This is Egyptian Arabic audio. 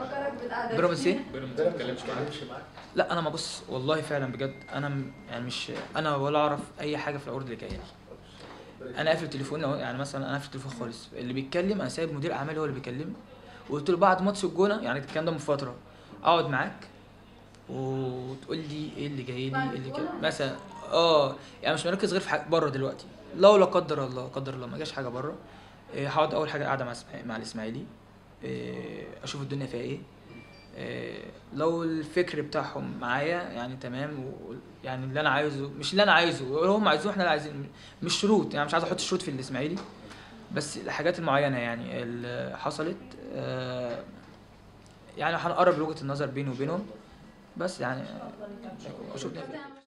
بيراميدز ايه؟ بيراميدز ما اتكلمش معاك لا انا ما بص والله فعلا بجد انا م- يعني مش انا ولا اعرف اي حاجه في العروض اللي جايه لي انا قافل التليفون اهو يعني مثلا انا قافل التليفون خالص اللي بيتكلم انا سايب مدير اعمالي هو اللي بيكلمني وقلت له بعد ماتش الجونه يعني الكلام ده من فتره اقعد معاك وتقول لي ايه اللي جاي لي ايه اللي كده مثلا اه يعني مش مركز غير في حاجه بره دلوقتي لو لا قدر الله قدر الله ما جاش حاجه بره إيه، هقعد اول حاجه قاعده مع إسماعيل- مع الاسماعيلي إيه، اشوف الدنيا فيها ايه إيه، لو الفكر بتاعهم معايا يعني تمام و- يعني اللي انا عايزه مش اللي انا عايزه ولا هم عايزوه احنا اللي عايزين مش شروط يعني مش عايز احط شروط في الاسماعيلي بس الحاجات المعينه يعني اللي حصلت آه، يعني هنقرب لوجهه النظر بيني وبينهم بس يعني شكرا